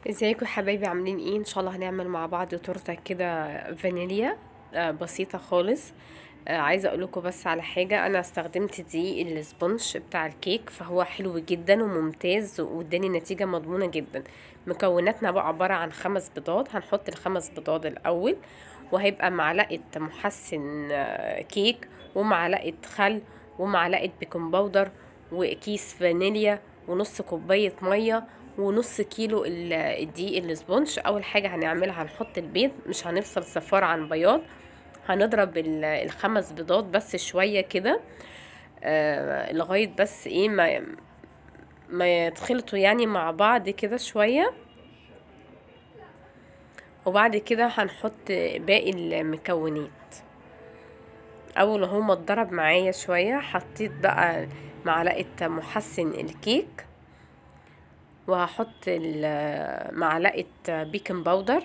ازيكم يا حبايبي عاملين ايه ان شاء الله هنعمل مع بعض تورته كده فانيليا آه، بسيطه خالص آه، عايزه اقول لكم بس على حاجه انا استخدمت دقيق السبونج بتاع الكيك فهو حلو جدا وممتاز واداني نتيجه مضمونه جدا مكوناتنا بقى عباره عن خمس بيضات هنحط الخمس بيضات الاول وهيبقى معلقه محسن آه، كيك ومعلقه خل ومعلقه بيكنج باودر وكيس فانيليا ونص كوبايه ميه ونص كيلو ال- الدقيق الاسبونج اول حاجه هنعملها هنحط البيض مش هنفصل صفار عن بياض هنضرب ال- الخمس بيضات بس شويه كده آه لغايه بس ايه ما ما يتخلطوا يعني مع بعض كده شويه وبعد كده هنحط باقي المكونات اول ما هما اتضرب معايا شويه حطيت بقى معلقه محسن الكيك وهحط ال- معلقة بيكنج باودر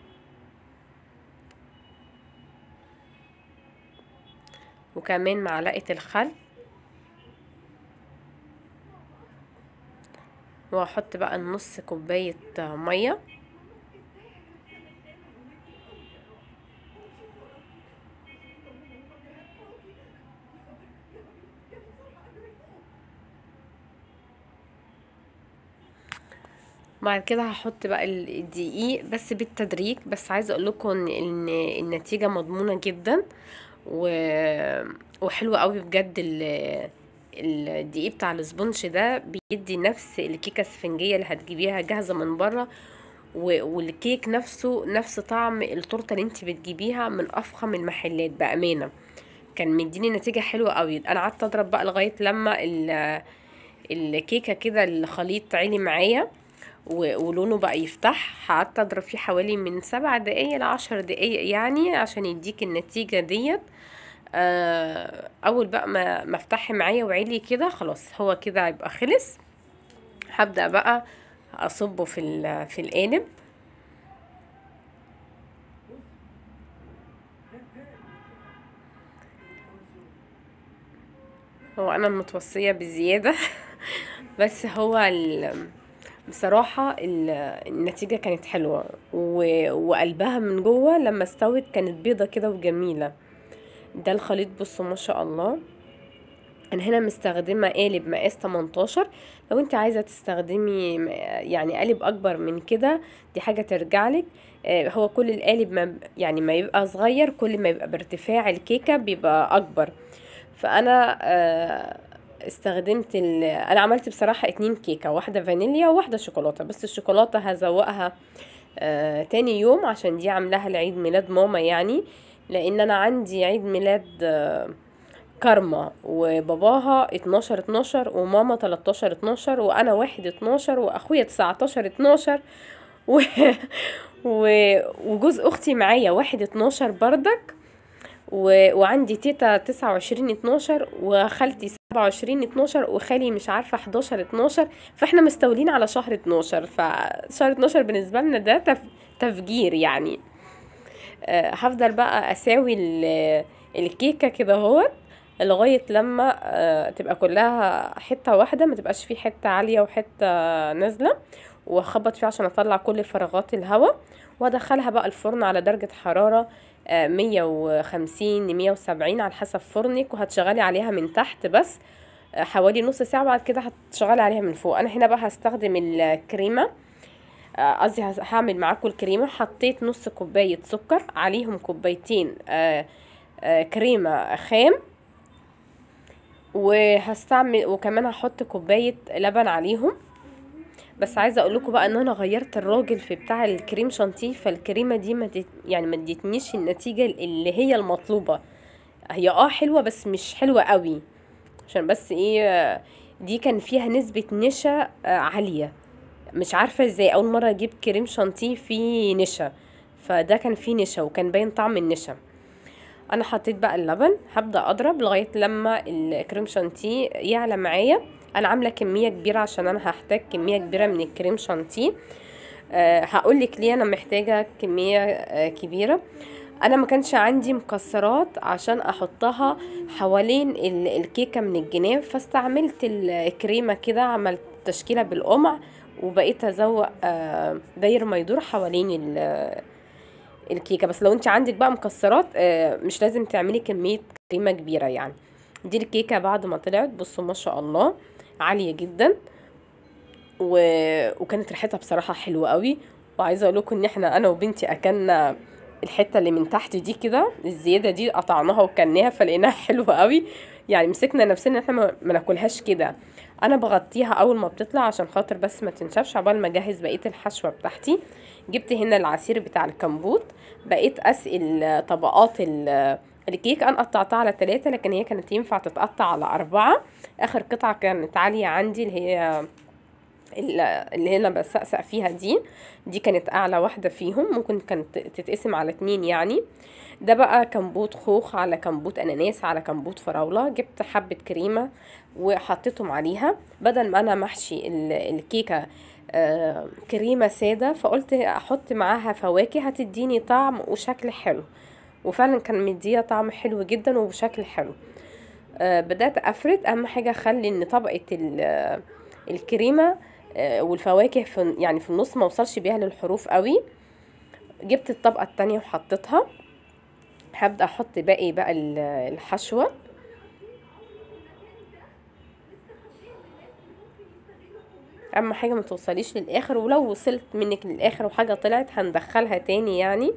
وكمان معلقة الخل وهحط بقى نص كوباية مية بعد كده هحط بقى ال- الدقيق بس بالتدريج بس عايزه اقول لكم ان إن النتيجه مضمونه جدا و... وحلوه قوي بجد ال... الدقيق بتاع الاسبونج ده بيدي نفس الكيكه السفنجيه اللي هتجيبيها جاهزه من بره و... والكيك نفسه نفس طعم التورته اللي انت بتجيبيها من افخم المحلات بامانه كان مديني نتيجه حلوه قوي انا قعدت اضرب بقى لغايه لما ال... الكيكه كده الخليط عالي معايا و- ولونه بقى يفتح قعدت اضرب فيه حوالي من سبع دقايق لعشر دقايق يعني عشان يديك النتيجة ديت آه، اول بقى ما ما افتح معايا وعلي كده خلاص هو كده هيبقى خلص هبدأ بقى اصبه في ال- في القالب هو انا متوصية بزيادة بس هو ال... بصراحة ال- النتيجة كانت حلوة و... وقلبها من جوه لما استوت كانت بيضة كده وجميلة ده الخليط بصوا ما شاء الله انا هنا مستخدمة قالب مقاس 18 لو انت عايزة تستخدمي م- يعني قالب اكبر من كده دي حاجة ترجعلك آه، هو كل القالب ما ب- يعني ما يبقى صغير كل ما يبقى بارتفاع الكيكة بيبقى اكبر فانا آه، استخدمت ال... انا عملت بصراحة اتنين كيكة واحدة فانيليا وواحدة شوكولاتة بس الشوكولاتة هزوقها آه تاني يوم عشان دي عاملاها لعيد ميلاد ماما يعني لان انا عندي عيد ميلاد آه كارما وباباها 12 12 وماما 13 12 وانا واحد 12 واخويا 19 12 و... و... وجوز اختي معايا واحد 12 بردك و... وعندي تيتا تسعة وعشرين اتناشر وخالتي سبعة وعشرين اتناشر وخالي مش عارفة حداشر اتناشر فاحنا مستولين على شهر اتناشر فشهر اتناشر بالنسبة لنا ده تف... تفجير يعني آه، هفضل بقى اساوي ال- الكيكة كده اهوت لغاية لما آه، تبقى كلها حتة واحدة ما تبقاش فيه حتة عالية وحتة نازلة واخبط فيه عشان اطلع كل فراغات الهواء وادخلها بقى الفرن على درجة حرارة مية وخمسين لمية وسبعين على حسب فرنك وهتشغلي عليها من تحت بس آه، حوالي نص ساعة بعد كده هتشغلي عليها من فوق انا هنا بقى هستخدم الكريمة آه، قصدي هس- هعمل معاكم الكريمة حطيت نص كوباية سكر عليهم كوبايتين آه، آه، كريمة خام وهستعمل وكمان هحط كوباية لبن عليهم بس عايزه اقول لكم بقى ان انا غيرت الراجل في بتاع الكريم شانتيه فالكريمه دي ما دت يعني ما ادتنيش النتيجه اللي هي المطلوبه هي اه حلوه بس مش حلوه قوي عشان بس ايه آه، دي كان فيها نسبه نشا آه، عاليه مش عارفه ازاي اول مره اجيب كريم شانتيه فيه نشا فده كان فيه نشا وكان باين طعم النشا انا حطيت بقى اللبن هبدا اضرب لغايه لما الكريم شانتيه يعلى معايا انا عامله كميه كبيره عشان انا هحتاج كميه كبيره من الكريم شانتيه أه هقولك ليه انا محتاجه كميه أه كبيره انا ما كانش عندي مكسرات عشان احطها حوالين ال- الكيكه من الجناب فاستعملت الكريمه كده عملت تشكيله بالقمع وبقيت ازوق آه، داير ما يدور حوالين ال- الكيكه بس لو انت عندك بقى مكسرات آه، مش لازم تعملي كميه كريمه كبيره يعني دي الكيكه بعد ما طلعت بصوا ما شاء الله عاليه جدا و... وكانت ريحتها بصراحه حلوه قوي وعايزه اقول لكم ان احنا انا وبنتي اكلنا الحته اللي من تحت دي كده الزياده دي قطعناها وكلناها فلقيناها حلوه قوي يعني مسكنا نفسنا ان احنا ما ما ناكلهاش كده انا بغطيها اول ما بتطلع عشان خاطر بس ما تنشفش عقبال ما اجهز بقيه الحشوه بتاعتي جبت هنا العصير بتاع الكمبوت بقيت اسقي طبقات ال- الكيك انا قطعتها على ثلاثة لكن هي كانت ينفع تتقطع على أربعة آخر قطعة كانت عالية عندي اللي هي ال- اللي هي انا بسقسق فيها دي دي كانت اعلى واحده فيهم ممكن كانت تتقسم على اتنين يعني ده بقى كمبوت خوخ على كمبوت اناناس على كمبوت فراوله جبت حبه كريمه وحطيتهم عليها بدل ما انا محشي ال- الكيكه آه، كريمه ساده فقلت احط معاها فواكه هتديني طعم وشكل حلو وفعلا كان مديها طعم حلو جدا وشكل حلو آه، بدأت أفرد أهم حاجة أخلي إن طبقة ال- الكريمة آه، والفواكه في يعني في النص ما وصلش بيها للحروف قوي جبت الطبقة التانية وحطيتها هبدأ أحط باقي بقى ال- الحشوة أهم حاجة ما توصليش للآخر ولو وصلت منك للآخر وحاجة طلعت هندخلها تاني يعني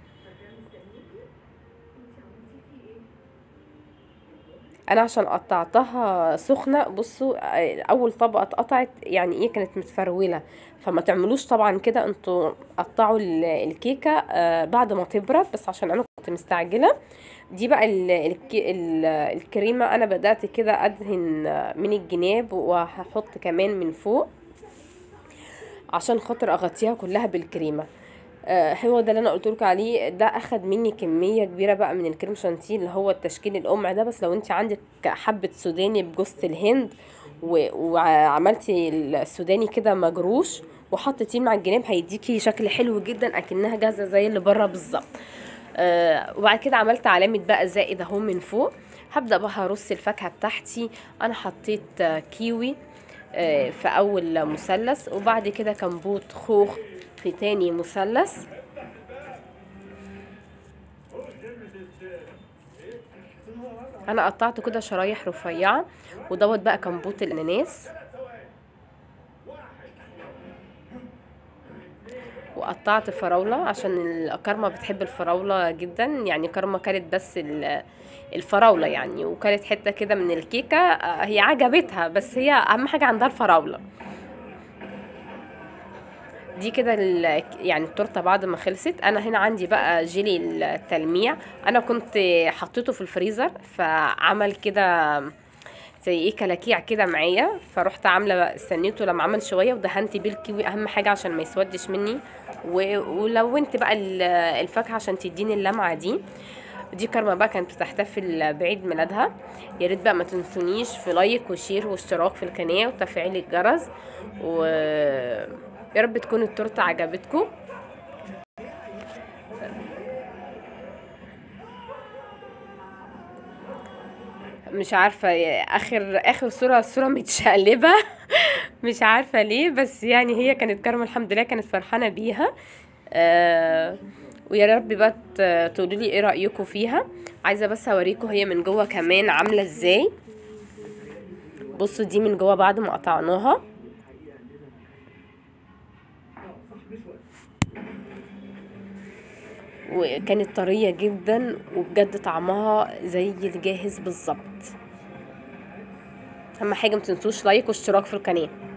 انا عشان قطعتها سخنه بصوا آه، اول طبقه اتقطعت يعني ايه كانت متفروله فما تعملوش طبعا كده انتوا قطعوا ال- الكيكه آه، بعد ما تبرد بس عشان انا كنت مستعجله دي بقى ال ال ال الكريمه انا بدات كده ادهن آه، من الجناب وهحط كمان من فوق عشان خاطر اغطيها كلها بالكريمه آه، هو ده اللي انا قلت لكم عليه ده اخد مني كميه كبيره بقى من الكريم شانتيه اللي هو التشكيل القمع ده بس لو انت عندك حبه سوداني بجوز الهند و- وعملتي السوداني كده مجروش وحطيتيه مع الجناب هيديكي شكل حلو جدا اكنها جاهزه زي اللي بره بالظبط آه وبعد كده عملت علامه بقى زائد اهو من فوق هبدا بقى هرص الفاكهه بتاعتي انا حطيت آه، كيوي آه، في اول مثلث وبعد كده كمبوت خوخ في تاني مثلث انا قطعته كده شرايح رفيعه ودوت بقى كمبوت الاناناس وقطعت فراولة عشان الكرمة بتحب الفراولة جدا يعني كرمة كانت بس ال- الفراولة يعني وكانت حتة كده من الكيكة آه، هي عجبتها بس هي أهم حاجة عندها الفراولة دي كده ال- يعني التورته بعد ما خلصت انا هنا عندي بقى جيلي التلميع انا كنت حطيته في الفريزر فعمل كده زي ايه كلاكيع كده معايا فرحت عامله بقى- استنيته لما عمل شويه ودهنت بيه الكيوي اهم حاجه عشان ما يسودش مني و- ولونت بقى ال- الفاكهه عشان تديني اللمعه دي دي كارما بقى كانت بتحتفل بعيد ميلادها يا ريت بقى ما تنسونيش في لايك وشير واشتراك في القناه وتفعيل الجرس و يا رب تكون التورته عجبتكم مش عارفه اخر اخر صوره صوره متشقلبه مش عارفه ليه بس يعني هي كانت كارما الحمد لله كانت فرحانه بيها آه ويا رب بقى ت- تقولوا لي ايه رايكم فيها عايزه بس اوريكم هي من جوه كمان عامله ازاي بصوا دي من جوه بعد ما قطعناها وكانت طريه جدا وبجد طعمها زي الجاهز بالظبط اهم حاجه متنسوش لايك واشتراك في القناه